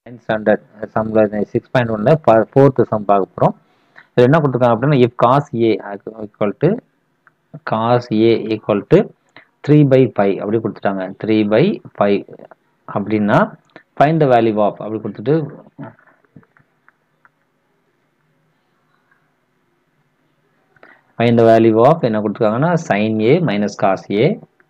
nine standard சம்மில் six point ஒன்ல fourth sum பார்க்க போகிறோம் இதில் என்ன கொடுத்துருக்காங்க அப்படின்னா if cos a equal to cos a equal to three by five அப்படி கொடுத்துட்டாங்க த்ரீ பை ஃபைவ் அப்படின்னா ஃபைண்ட் த வேல்யூ ஆஃப் அப்படி கொடுத்துட்டு ஃபைண்ட் த வேல்யூ ஆஃப் என்ன கொடுத்துருக்காங்கன்னா sine a minus cos a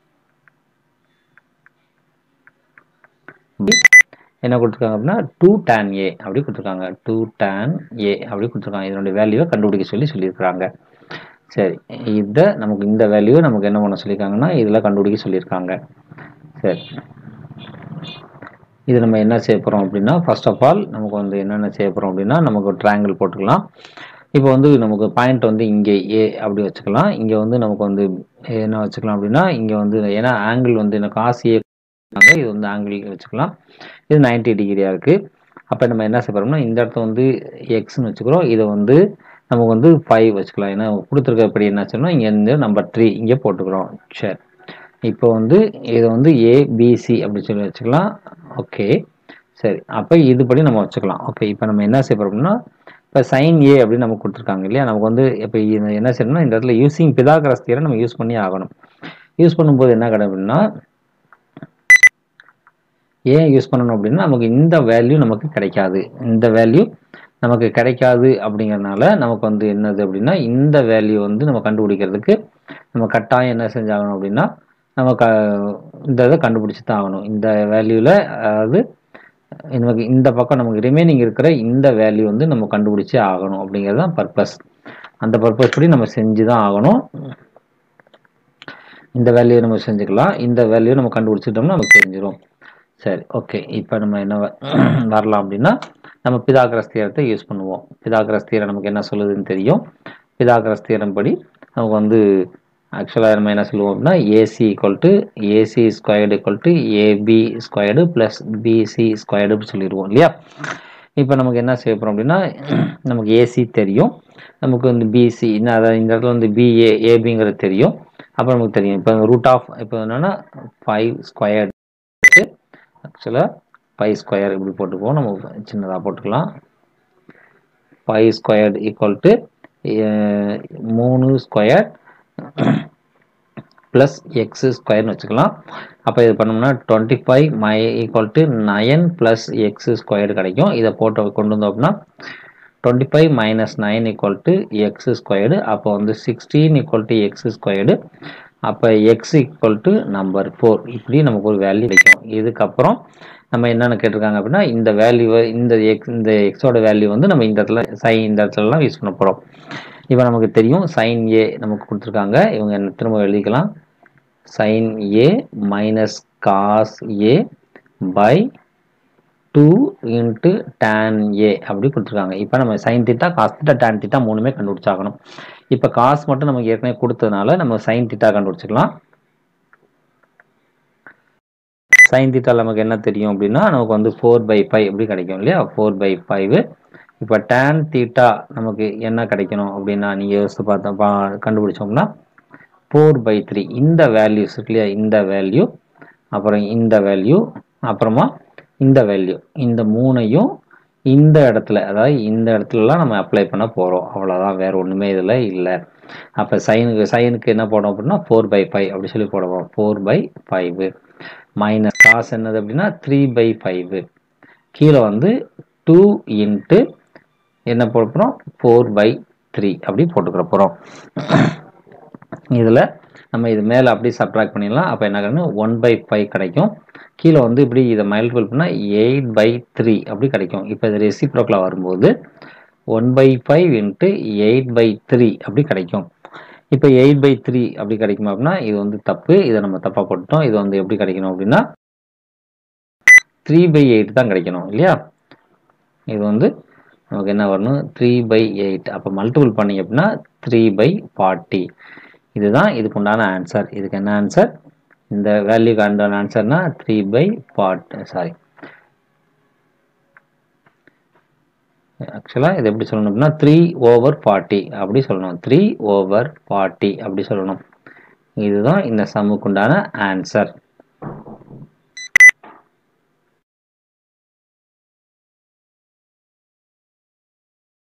என்ன கொடுத்துருக்காங்க அப்படின்னா டூ டேன் ஏ அப்படி கொடுத்துருக்காங்க டூ டேன் ஏ அப்படி கொடுத்துருக்காங்க இதனுடைய வேல்யூவை கண்டுபிடிக்க சொல்லி சொல்லியிருக்காங்க சரி இதை நமக்கு இந்த வேல்யூவை நமக்கு என்ன பண்ண சொல்லியிருக்காங்கன்னா இதில் கண்டுபிடிக்க சொல்லியிருக்காங்க சரி இது நம்ம என்ன செய்ய போகிறோம் அப்படின்னா ஃபர்ஸ்ட் ஆஃப் ஆல் நமக்கு வந்து என்னென்ன செய்ய போகிறோம் அப்படின்னா நமக்கு ஒரு ட்ரையாங்கிள் போட்டுக்கலாம் இப்போ வந்து நமக்கு பாயிண்ட் வந்து இங்கே ஏ அப்படி வச்சுக்கலாம் இங்கே வந்து நமக்கு வந்து என்ன வச்சுக்கலாம் அப்படின்னா இங்கே வந்து ஏன்னா ஆங்கிள் வந்து என்ன காசு ஏ இது வந்து ஆங்கிள் வச்சுக்கலாம் இது நைன்டி டிகிரியாக இருக்குது அப்போ நம்ம என்ன செய்ய போகிறோம்னா இந்த இடத்த வந்து எக்ஸ்னு வச்சுக்கிறோம் இதை வந்து நமக்கு வந்து ஃபைவ் வச்சுக்கலாம் ஏன்னா கொடுத்துருக்கப்படி என்ன சொல்லணும் இங்கே இருந்து நம்பர் த்ரீ இங்கே போட்டுக்கிறோம் சரி இப்போ வந்து இதை வந்து ஏபிசி அப்படி சொல்லி வச்சுக்கலாம் ஓகே சரி அப்போ இதுபடி நம்ம வச்சுக்கலாம் ஓகே இப்போ நம்ம என்ன செய்ய போகிறோம்னா இப்போ சைன் ஏ அப்படின்னு நமக்கு கொடுத்துருக்காங்க இல்லையா நமக்கு வந்து இப்போ என்ன செய்யணும்னா இந்த இடத்துல யூஸிங் பிதாகரஸ் தியரை நம்ம யூஸ் பண்ணி ஆகணும் யூஸ் பண்ணும்போது என்ன கிடையாது அப்படின்னா ஏன் யூஸ் பண்ணணும் அப்படின்னா நமக்கு இந்த வேல்யூ நமக்கு கிடைக்காது இந்த வேல்யூ நமக்கு கிடைக்காது அப்படிங்கிறனால நமக்கு வந்து என்னது அப்படின்னா இந்த வேல்யூ வந்து நம்ம கண்டுபிடிக்கிறதுக்கு நம்ம கட்டாயம் என்ன செஞ்சாகணும் அப்படின்னா நம்ம க இந்த இதை கண்டுபிடிச்சி தான் ஆகணும் இந்த வேல்யூவில் அதாவது நமக்கு இந்த பக்கம் நமக்கு ரிமைனிங் இருக்கிற இந்த வேல்யூ வந்து நம்ம கண்டுபிடிச்சே ஆகணும் அப்படிங்கிறது தான் பர்பஸ் அந்த பர்பஸ் படி நம்ம செஞ்சு தான் ஆகணும் இந்த வேல்யூ நம்ம செஞ்சுக்கலாம் இந்த வேல்யூ நம்ம கண்டுபிடிச்சிட்டோம்னா நமக்கு தெரிஞ்சிடும் சரி ஓகே இப்போ நம்ம என்ன வரலாம் அப்படின்னா நம்ம பிதாகரஸ் தீரத்தை யூஸ் பண்ணுவோம் பிதாகரஸ் தீரம் நமக்கு என்ன சொல்லுதுன்னு தெரியும் பிதாகரஸ் தீரம் படி நமக்கு வந்து ஆக்சுவலாக நம்ம என்ன சொல்லுவோம் அப்படின்னா AC equal to AC squared equal to AB squared plus BC squared சொல்லிடுவோம் இல்லையா இப்போ நமக்கு என்ன செய்ய போகிறோம் அப்படின்னா நமக்கு ஏசி தெரியும் நமக்கு வந்து பிசி இந்த அதாவது இந்த இடத்துல வந்து பிஏ ஏபிங்கிறது தெரியும் அப்போ நமக்கு தெரியும் இப்போ ரூட் ஆஃப் இப்போ என்னென்னா ஃபைவ் ஸ்கொயர்டு ஆக்சுவலாக ஃபைவ் ஸ்கொயர் இப்படி போட்டுக்குவோம் நம்ம சின்னதாக போட்டுக்கலாம் ஃபைவ் ஸ்கொயர்டு ஈக்குவல் டு மூணு ஸ்கொயர் ப்ளஸ் எக்ஸ் ஸ்கொயர்னு வச்சுக்கலாம் அப்போ இது பண்ணோம்னா டுவெண்ட்டி ஃபைவ் மை equal to nine plus x square கிடைக்கும் இதை போட்டு கொண்டு வந்தோம் அப்படின்னா twenty five minus nine equal to x squared அப்போ வந்து sixteen equal to x squared அப்போ x equal to number four இப்படி நமக்கு ஒரு வேல்யூ கிடைக்கும் இதுக்கப்புறம் நம்ம என்னென்ன கேட்டிருக்காங்க அப்படின்னா இந்த வேல்யூவை இந்த எக்ஸ் இந்த எக்ஸோட வேல்யூ வந்து நம்ம இந்த இடத்துல சைன் இந்த இடத்துலலாம் யூஸ் பண்ண போகிறோம் இப்போ நமக்கு தெரியும் சைன் ஏ நமக்கு கொடுத்துருக்காங்க இவங்க என்ன திரும்ப எழுதிக்கலாம் sine a minus cos a by two into tan a அப்படி கொடுத்துருக்காங்க இப்போ நம்ம sine theta cos theta tan theta மூணுமே கண்டுபிடிச்சாகணும் இப்போ காசு மட்டும் நமக்கு ஏற்கனவே கொடுத்ததுனால நம்ம சைன் திட்டா கண்டுபிடிச்சிக்கலாம் சைன் திட்டா நமக்கு என்ன தெரியும் அப்படின்னா நமக்கு வந்து ஃபோர் பை ஃபைவ் எப்படி கிடைக்கும் இல்லையா ஃபோர் பை ஃபைவ் இப்போ டேன் தீட்டா நமக்கு என்ன கிடைக்கணும் அப்படின்னா நீங்கள் யோசித்து பார்த்தா பா கண்டுபிடிச்சோம்னா ஃபோர் பை த்ரீ இந்த வேல்யூஸ் இருக்கு இல்லையா இந்த வேல்யூ அப்புறம் இந்த வேல்யூ அப்புறமா இந்த வேல்யூ இந்த மூணையும் இந்த இடத்துல அதாவது இந்த இடத்துலலாம் நம்ம அப்ளை பண்ண போகிறோம் அவ்வளோதான் வேறு ஒன்றுமே இதில் இல்லை அப்போ சைனுக்கு சைனுக்கு என்ன போடும் அப்படின்னா ஃபோர் பை ஃபைவ் அப்படி சொல்லி போடுவோம் ஃபோர் பை ஃபைவ் மைனஸ் காசு என்னது அப்படின்னா த்ரீ பை ஃபைவ் கீழே வந்து டூ இன்ட்டு என்ன போட போகிறோம் ஃபோர் பை த்ரீ அப்படி போட்டுக்கிற போகிறோம் இதில் நம்ம இது மேலே அப்படியே சப்ட்ராக்ட் பண்ணிடலாம் அப்போ என்ன கிடைக்கும் ஒன் பை ஃபைவ் கிடைக்கும் கீழே வந்து இப்படி இதை மல்டிபிள் பண்ணால் எயிட் பை த்ரீ அப்படி கிடைக்கும் இப்போ இது ரெசிப்ரோக்கில் வரும்போது one by five into eight by three அப்படி கிடைக்கும் இப்போ எயிட் பை த்ரீ அப்படி கிடைக்கும் அப்படின்னா இது வந்து தப்பு இதை நம்ம தப்பாக போட்டோம் இது வந்து எப்படி கிடைக்கணும் அப்படின்னா த்ரீ பை எயிட் தான் கிடைக்கணும் இல்லையா இது வந்து நமக்கு என்ன வரணும் த்ரீ பை எயிட் அப்போ மல்டிபிள் பண்ணிங்க அப்படின்னா த்ரீ பை ஃபார்ட்டி இதுதான் இதுக்கு உண்டான ஆன்சர் இதுக்கு என்ன ஆன்சர் இந்த வேல்யூக்கு உண்டான ஆன்சர்னா த்ரீ பை ஃபார்ட் சாரி ஆக்சுவலாக இது எப்படி சொல்லணும் அப்படின்னா த்ரீ ஓவர் ஃபார்ட்டி அப்படி சொல்லணும் த்ரீ ஓவர் ஃபார்ட்டி அப்படி சொல்லணும் இதுதான் இந்த சம்முக்கு உண்டான ஆன்சர்